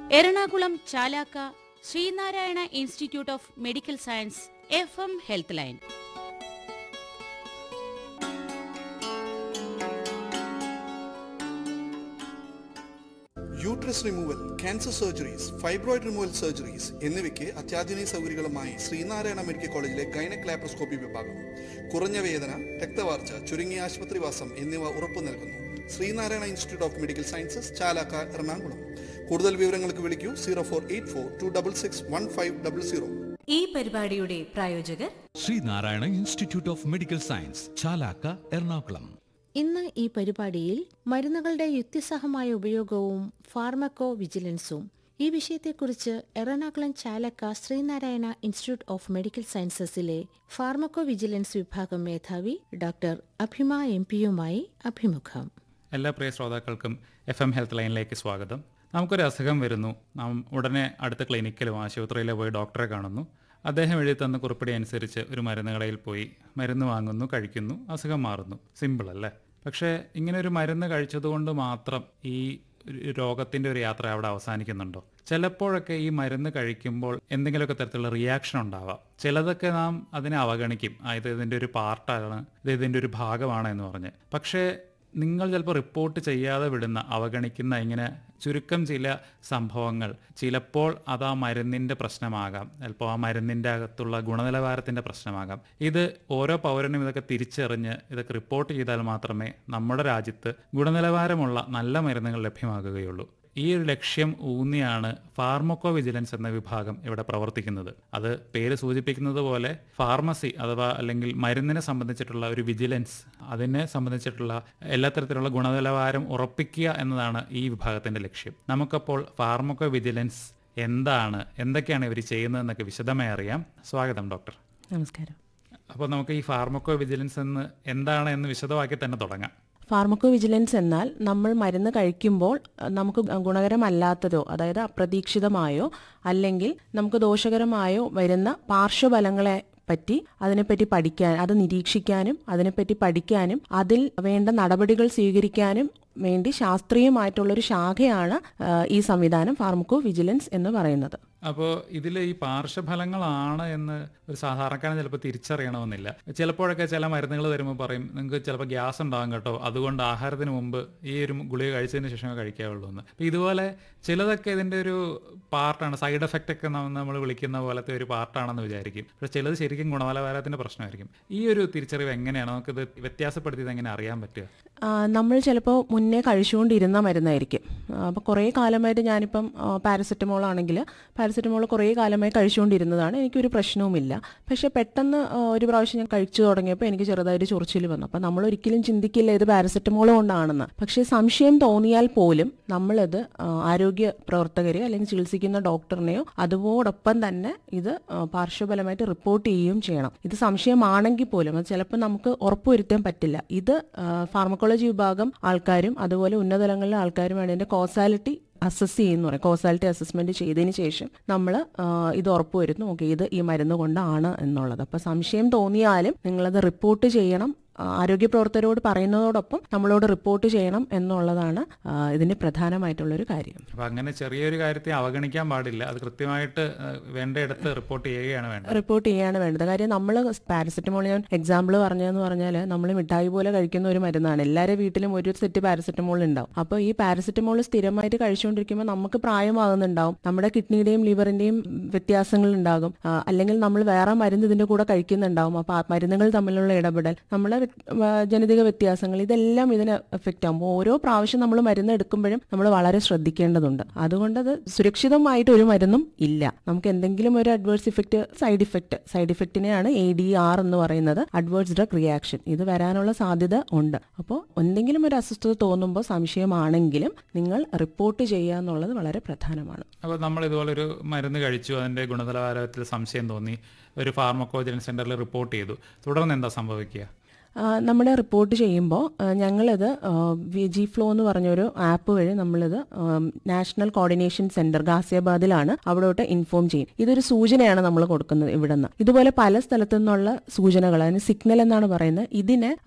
Ernakulam Chalakka Sreenarayana institute of medical science F M health line uterus removal cancer surgeries fibroid removal surgeries എന്നിവയ്ക്ക് അത്യാധുനിക സൗകര്യങ്ങളുമായി Sreenarayana medical കോളേജിലെ gynaec laparoscopy വിഭാഗം കുറഞ്ഞ വേദന രക്തവാർച്ച ചുരുങ്ങിയ ആശുപത്രിവാസം എന്നിവ ഉറപ്പു നൽകുന്നു Sreenarayana institute of medical sciences Chalakka Ernakulam കൂടുതൽ വിവരങ്ങൾക്ക് വിളിക്കൂ zero four eight four two double six one five double zero ഈ പരിപാടിയുടെ പ്രായോജകർ Sreenarayana institute of medical science Chalakka Ernakulam ഇന്ന് ഈ പരിപാടിയിൽ മരുന്നുകളുടെ യുക്തിസഹമായ ഉപയോഗവും ഫാർമക്കോ വിജിലൻസും ഈ വിഷയത്തെക്കുറിച്ച് Ernakulam Chalakka Sreenarayana institute of medical സയൻസസിലെ ഫാർമക്കോ വിജിലൻസ് വിഭാഗം മേധാവി ഡോക്ടർ അഭിമ എം പിയുമായി അഭിമുഖം എല്ലാ പ്രിയ ശ്രോതാക്കൾക്കും എഫ് എം ഹെൽത്ത് ലൈനിലേക്ക് സ്വാഗതം നമുക്കൊരു അസുഖം വരുന്നു നാം ഉടനെ അടുത്ത ക്ലിനിക്കിലും ആശുപത്രിയിലോ പോയി ഡോക്ടറെ കാണുന്നു അദ്ദേഹം എഴുതി തന്ന കുറിപ്പടി അനുസരിച്ച് ഒരു മരുന്ന് കടയിൽ പോയി മരുന്ന് വാങ്ങുന്നു കഴിക്കുന്നു അസുഖം മാറുന്നു സിമ്പിൾ അല്ലേ പക്ഷേ ഇങ്ങനെ ഒരു മരുന്ന് കഴിച്ചതുകൊണ്ട് മാത്രം ഈ ഒരു രോഗത്തിന്റെ ഒരു യാത്ര അവിടെ അവസാനിക്കുന്നുണ്ടോ ചിലപ്പോഴൊക്കെ ഈ മരുന്ന് കഴിക്കുമ്പോൾ എന്തെങ്കിലുമൊക്കെ തരത്തിലുള്ള റിയാക്ഷൻ ഉണ്ടാവാം ചിലതൊക്കെ നാം അതിനെ അവഗണിക്കും ആ, ഇത് ഇതിന്റെ ഒരു പാർട്ടാണ് ഇത് ഇതിന്റെ ഒരു ഭാഗമാണ് എന്ന് പറഞ്ഞ് പക്ഷേ നിങ്ങൾ ചിലപ്പോൾ റിപ്പോർട്ട് ചെയ്യാതെ വിടുന്ന അവഗണിക്കുന്ന ഇങ്ങനെ ചുരുക്കം ചില സംഭവങ്ങൾ ചിലപ്പോൾ അത് ആ മരുന്നിൻ്റെ പ്രശ്നമാകാം ചിലപ്പോൾ ആ മരുന്നിൻ്റെ അകത്തുള്ള ഗുണനിലവാരത്തിൻ്റെ പ്രശ്നമാകാം ഇത് ഓരോ പൗരനും ഇതൊക്കെ തിരിച്ചറിഞ്ഞ് ഇതൊക്കെ റിപ്പോർട്ട് ചെയ്താൽ മാത്രമേ നമ്മുടെ രാജ്യത്ത് ഗുണനിലവാരമുള്ള നല്ല മരുന്നുകൾ ലഭ്യമാകുകയുള്ളൂ ഈ ഒരു ലക്ഷ്യം ഊന്നിയാണ് ഫാർമക്കോ വിജിലൻസ് എന്ന വിഭാഗം ഇവിടെ പ്രവർത്തിക്കുന്നത് അത് പേര് സൂചിപ്പിക്കുന്നത് പോലെ ഫാർമസി അഥവാ അല്ലെങ്കിൽ മരുന്നിനെ സംബന്ധിച്ചിട്ടുള്ള ഒരു വിജിലൻസ് അതിനെ സംബന്ധിച്ചിട്ടുള്ള എല്ലാ തരത്തിലുള്ള ഗുണനിലവാരം ഉറപ്പിക്കുക എന്നതാണ് ഈ വിഭാഗത്തിന്റെ ലക്ഷ്യം നമുക്കപ്പോൾ ഫാർമക്കോ വിജിലൻസ് എന്താണ് എന്തൊക്കെയാണ് ഇവർ ചെയ്യുന്നതെന്നൊക്കെ വിശദമായി അറിയാം സ്വാഗതം ഡോക്ടർ നമസ്കാരം അപ്പോൾ നമുക്ക് ഈ ഫാർമക്കോ വിജിലൻസ് എന്ന് എന്താണ് എന്ന് വിശദമാക്കി തന്നെ തുടങ്ങാം ഫാർമക്കോ വിജിലൻസ് എന്നാൽ നമ്മൾ മരുന്ന് കഴിക്കുമ്പോൾ അഹ്, നമുക്ക് ഗുണകരമല്ലാത്തതോ അതായത് അപ്രതീക്ഷിതമായോ അല്ലെങ്കിൽ നമുക്ക് ദോഷകരമായോ വരുന്ന പാർശ്വഫലങ്ങളെ പറ്റി അതിനെപ്പറ്റി പഠിക്കാൻ അത് നിരീക്ഷിക്കാനും അതിനെപ്പറ്റി പഠിക്കാനും അതിൽ വേണ്ട നടപടികൾ സ്വീകരിക്കാനും വേണ്ടി ശാസ്ത്രീയമായിട്ടുള്ളൊരു ശാഖയാണ് അഹ്, ഈ സംവിധാനം ഫാർമക്കോ വിജിലൻസ് എന്ന് പറയുന്നത് അപ്പോൾ ഇതിൽ ഈ പാർശ്വഫലങ്ങളാണ് എന്ന് ഒരു സാധാരണക്കാരൻ ചിലപ്പോൾ തിരിച്ചറിയണമെന്നില്ല ചിലപ്പോഴൊക്കെ ചില മരുന്നുകൾ വരുമ്പോൾ പറയും നിങ്ങൾക്ക് ചിലപ്പോൾ ഗ്യാസ് ഉണ്ടാകും കേട്ടോ അതുകൊണ്ട് ആഹാരത്തിന് മുമ്പ് ഈ ഒരു ഗുളിക കഴിച്ചതിന് ശേഷമേ കഴിക്കാവുള്ളൂ എന്ന് അപ്പോൾ ഇതുപോലെ ചിലതൊക്കെ ഇതിൻ്റെ ഒരു പാർട്ടാണ് സൈഡ് എഫക്റ്റ് ഒക്കെ നമ്മൾ വിളിക്കുന്ന പോലത്തെ ഒരു പാർട്ടാണെന്ന് വിചാരിക്കും പക്ഷേ ചിലത് ശരിക്കും ഗുണനിലവാരത്തിൻ്റെ പ്രശ്നമായിരിക്കും ഈ ഒരു തിരിച്ചറിവ് എങ്ങനെയാണ് നമുക്കിത് വ്യത്യാസപ്പെടുത്തിയത് എങ്ങനെ അറിയാൻ പറ്റുക ആ, നമ്മൾ ചിലപ്പോൾ മുന്നേ കഴിച്ചുകൊണ്ടിരുന്ന മരുന്നായിരിക്കും അപ്പോൾ കുറേ കാലമായിട്ട് ഞാനിപ്പം പാരസെറ്റമോൾ ആണെങ്കിൽ പാരസെറ്റമോൾ കുറേ കാലമായി കഴിച്ചുകൊണ്ടിരുന്നതാണ് എനിക്കൊരു പ്രശ്നവുമില്ല പക്ഷേ പെട്ടെന്ന് ആ, ഒരു പ്രാവശ്യം ഞാൻ കഴിച്ചു തുടങ്ങിയപ്പോൾ എനിക്ക് ചെറുതായിട്ട് ചൊറിച്ചിൽ വന്നു അപ്പോൾ നമ്മൾ ഒരിക്കലും ചിന്തിക്കില്ല ഇത് പാരസെറ്റമോൾ കൊണ്ടാണെന്ന് പക്ഷേ സംശയം തോന്നിയാൽ പോലും നമ്മളത് ആ, ആരോഗ്യ പ്രവർത്തകരെയോ അല്ലെങ്കിൽ ചികിത്സിക്കുന്ന ഡോക്ടറിനെയോ അതോടൊപ്പം തന്നെ ഇത് ആ, പാർശ്വഫലമായിട്ട് റിപ്പോർട്ട് ചെയ്യുകയും ചെയ്യണം ഇത് സംശയമാണെങ്കിൽ പോലും അത് ചിലപ്പോൾ നമുക്ക് ഉറപ്പുവരുത്താൻ പറ്റില്ല ഇത് ഫാർമക്കോളജി വിഭാഗം ആൾക്കാരും അതുപോലെ ഉന്നതതലങ്ങളിലെ ആൾക്കാരുമാണ് ഇതിന്റെ കോസാലിറ്റി അസസ് ചെയ്യുന്നു പറയും കോസാലിറ്റി അസസ്മെന്റ് ചെയ്തതിന് ശേഷം നമ്മൾ ഇത് ഉറപ്പുവരുത്തുന്നു ഓക്കെ ഇത് ഈ മരുന്ന് കൊണ്ടാണ് എന്നുള്ളത് അപ്പോൾ സംശയം തോന്നിയാലും നിങ്ങളത് റിപ്പോർട്ട് ചെയ്യണം ആ, ആരോഗ്യ പ്രവർത്തകരോട് പറയുന്നതോടൊപ്പം നമ്മളോട് റിപ്പോർട്ട് ചെയ്യണം എന്നുള്ളതാണ് ആ, ഇതിന്റെ പ്രധാനമായിട്ടുള്ളൊരു കാര്യം അപ്പോൾ അങ്ങനെ ചെറിയൊരു കാര്യത്തെ അവഗണിക്കാൻ പാടില്ല അത് കൃത്യമായിട്ട് ഏഹ്, വേണ്ടയിടത്ത് റിപ്പോർട്ട് ചെയ്യുകയാണ് വേണ്ടത് റിപ്പോർട്ട് ചെയ്യാണ് വേണ്ടത് കാര്യം നമ്മൾ പാരസെറ്റമോൾ ഞാൻ എക്സാമ്പിൾ പറഞ്ഞതെന്ന് പറഞ്ഞാൽ നമ്മൾ മിഠായി പോലെ കഴിക്കുന്ന ഒരു മരുന്നാണ് എല്ലാവരുടെ വീട്ടിലും ഒരു സെറ്റ് പാരസെറ്റമോൾ ഉണ്ടാവും അപ്പോൾ ഈ പാരസെറ്റമോൾ സ്ഥിരമായിട്ട് കഴിച്ചുകൊണ്ടിരിക്കുമ്പോൾ നമുക്ക് പ്രായമാകുന്നുണ്ടാവും നമ്മുടെ കിഡ്നിയുടെയും ലിവറിന്റെയും വ്യത്യാസങ്ങൾ ഉണ്ടാകും ആ, അല്ലെങ്കിൽ നമ്മൾ വേറെ മരുന്ന് ഇതിന്റെ കൂടെ കഴിക്കുന്നുണ്ടാവും അപ്പോൾ ആ മരുന്നുകൾ തമ്മിലുള്ള ഇടപെടൽ നമ്മളെ വ്യ- ആ, ജനിതക വ്യത്യാസങ്ങൾ ഇതെല്ലാം ഇതിന് എഫക്റ്റ് ആകുമ്പോൾ ഓരോ പ്രാവശ്യം നമ്മൾ മരുന്ന് എടുക്കുമ്പോഴും നമ്മൾ വളരെ ശ്രദ്ധിക്കേണ്ടതുണ്ട് അതുകൊണ്ട് അത് സുരക്ഷിതമായിട്ട് ഒരു മരുന്നും ഇല്ല നമുക്ക് എന്തെങ്കിലും ഒരു adverse effect side effect side ഇഫക്റ്റിനെയാണ് എ ഡി ആർ എന്ന് പറയുന്നത് അഡ്വേഴ്സ് ഡ്രഗ് റിയാക്ഷൻ ഇത് വരാനുള്ള സാധ്യത ഉണ്ട് അപ്പോൾ എന്തെങ്കിലും ഒരു അസ്വസ്ഥത തോന്നുമ്പോൾ സംശയമാണെങ്കിലും നിങ്ങൾ റിപ്പോർട്ട് ചെയ്യുക എന്നുള്ളത് വളരെ പ്രധാനമാണ് അപ്പോൾ നമ്മൾ ഇതുപോലെ ഒരു മരുന്ന് കഴിച്ചു അതിൻ്റെ ഗുണനിലവാരത്തിൽ സംശയം തോന്നി ഒരു ഫാർമക്കോജൻ സെന്ററിൽ റിപ്പോർട്ട് ചെയ്തു തുടർന്ന് എന്താ സംഭവിക്കുക ആ, നമ്മുടെ റിപ്പോർട്ട് ചെയ്യുമ്പോൾ ആ, ഞങ്ങളിത് ജി ഫ്ലോ എന്ന് പറഞ്ഞൊരു ആപ്പ് വഴി നമ്മളിത് നാഷണൽ കോർഡിനേഷൻ സെന്റർ ഗാസിയാബാദിലാണ് അവിടോട്ട് ഇൻഫോം ചെയ്യും ഇതൊരു സൂചനയാണ് നമ്മൾ കൊടുക്കുന്നത് ഇവിടെ നിന്ന് ഇതുപോലെ പല സ്ഥലത്തു നിന്നുള്ള സൂചനകൾ അതിന് സിഗ്നൽ എന്നാണ് പറയുന്നത് ഇതിനെ